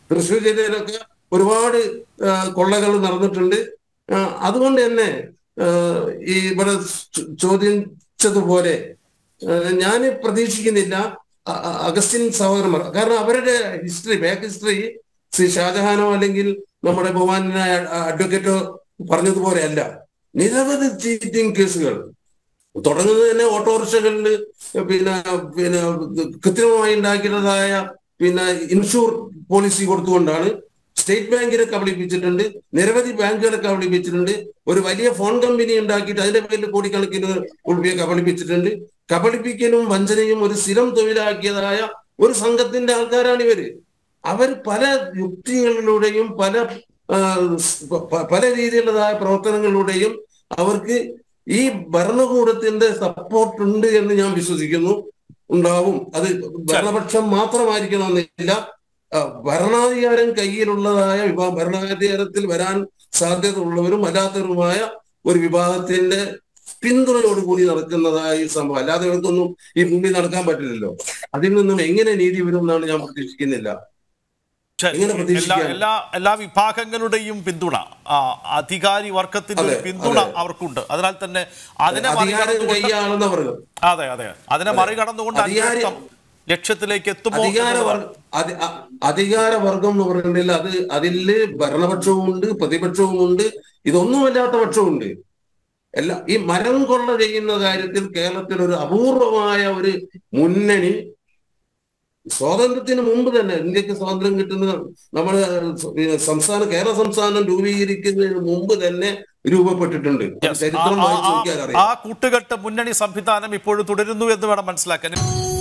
തൃശ്ശൂർ ജില്ലയിലൊക്കെ ഒരുപാട് കൊള്ളകൾ നടന്നിട്ടുണ്ട് ആ, അതുകൊണ്ട് തന്നെ ആ, ഈ ഇവിടെ ചോ- ചോദിച്ചതുപോലെ ഞാൻ പ്രതീക്ഷിക്കുന്നില്ല അ- അ- അഗസ്റ്റിൻ സഹോദരന്മാർ കാരണം അവരുടെ ഹിസ്റ്ററി ബാക്ക് ഹിസ്റ്ററി ശ്രീ ഷാജഹാനോ അല്ലെങ്കിൽ നമ്മുടെ ബഹുമാനായ അഡ്വക്കേറ്റോ പറഞ്ഞതുപോലെ അല്ല നിരവധി ചീറ്റിംഗ് കേസുകൾ തുടങ്ങുന്നത് തന്നെ ഓട്ടോറിക്ഷകളിൽ പിന്നെ പിന്നെ കൃത്രിമമായി ഉണ്ടാക്കിയതായ പിന്നെ ഇൻഷൂർ പോളിസി കൊടുത്തുകൊണ്ടാണ് സ്റ്റേറ്റ് ബാങ്കിനെ കബളിപ്പിച്ചിട്ടുണ്ട് നിരവധി ബാങ്കുകളെ കബളിപ്പിച്ചിട്ടുണ്ട് ഒരു വലിയ ഫോൺ കമ്പനി ഉണ്ടാക്കിയിട്ട് അതിന്റെ പേരിൽ കോടിക്കണക്കിന് ഉൾപ്പെടെ കബളിപ്പിച്ചിട്ടുണ്ട് കബളിപ്പിക്കലും വഞ്ചനയും ഒരു സ്ഥിരം തൊഴിലാക്കിയതായ ഒരു സംഘത്തിന്റെ ആൾക്കാരാണ് ഇവര് അവർ പല യുക്തികളിലൂടെയും പല ആ, പ- പ- പല രീതിയിലുള്ളതായ പ്രവർത്തനങ്ങളിലൂടെയും അവർക്ക് ഈ ഭരണകൂടത്തിന്റെ സപ്പോർട്ട് ഉണ്ട് എന്ന് ഞാൻ വിശ്വസിക്കുന്നു ഉണ്ടാവും അത് ഭരണപക്ഷം മാത്രമായിരിക്കണമെന്നില്ല ആ, ഭരണാധികാരം കയ്യിലുള്ളതായ വിഭാഗം ഭരണാധികാരത്തിൽ വരാൻ സാധ്യത ഉള്ളവരും അല്ലാത്തവരുമായ ഒരു വിഭാഗത്തിന്റെ പിന്തുണയോടുകൂടി നടക്കുന്നതായ ഈ സംഭവം അല്ലാതെ ഇവർക്കൊന്നും ഈ ഭൂമി നടക്കാൻ പറ്റില്ലല്ലോ അതിൽ നിന്നും എങ്ങനെ നീതി വരും എന്നാണ് ഞാൻ പ്രതീക്ഷിക്കുന്നില്ല ശരി. എങ്ങനെ എല്ലാ പ്രതീക്ഷിക്കാൻ? എല്ലാ എല്ലാ വിഭാഗങ്ങളുടെയും പിന്തുണ ആ, അധികാരി വർഗത്തിന്റെ ഒരു അതെ, പിന്തുണ അതെ. അവർക്കുണ്ട് അതിനാൽ തന്നെ അതിനെ അധികാരം മറികടന്നുകൊണ്ട് കൈയാളുന്ന വർഗം അതെ അതെ അതിനെ മറികടന്നുകൊണ്ട് അധികാരി- അന്വേഷണം ലക്ഷ്യത്തിലേക്ക് എത്തുമോ അധികാര എന്നുള്ളതാണ്. അധി- അ- അധികാരവർഗം എന്ന് പറയുന്നില്ല അത് അതില് ഭരണപക്ഷവും ഉണ്ട് പ്രതിപക്ഷവും ഉണ്ട് ഇതൊന്നുമല്ലാത്ത പക്ഷവുമുണ്ട് എല്ലാ ഈ മരം കൊള്ള ചെയ്യുന്ന കാര്യത്തിൽ കേരളത്തിൽ ഒരു അപൂർവമായ ഒരു മുന്നണി സ്വാതന്ത്ര്യത്തിന് മുമ്പ് തന്നെ ഇന്ത്യക്ക് സ്വാതന്ത്ര്യം കിട്ടുന്ന നമ്മുടെ പിന്നെ സംസ്ഥാനം കേരള സംസ്ഥാനം രൂപീകരിക്കുന്നതിന് മുമ്പ് തന്നെ രൂപപ്പെട്ടിട്ടുണ്ട് അത് Yes. ആ- ചരിത്രം ആ- വായിച്ചു ആ- നോക്കിയാൽ അറിയാം ആ കൂട്ടുകെട്ട് മുന്നണി സംവിധാനം ഇപ്പോഴും തുടരുന്നു എന്ന് വേണം മനസ്സിലാക്കാൻ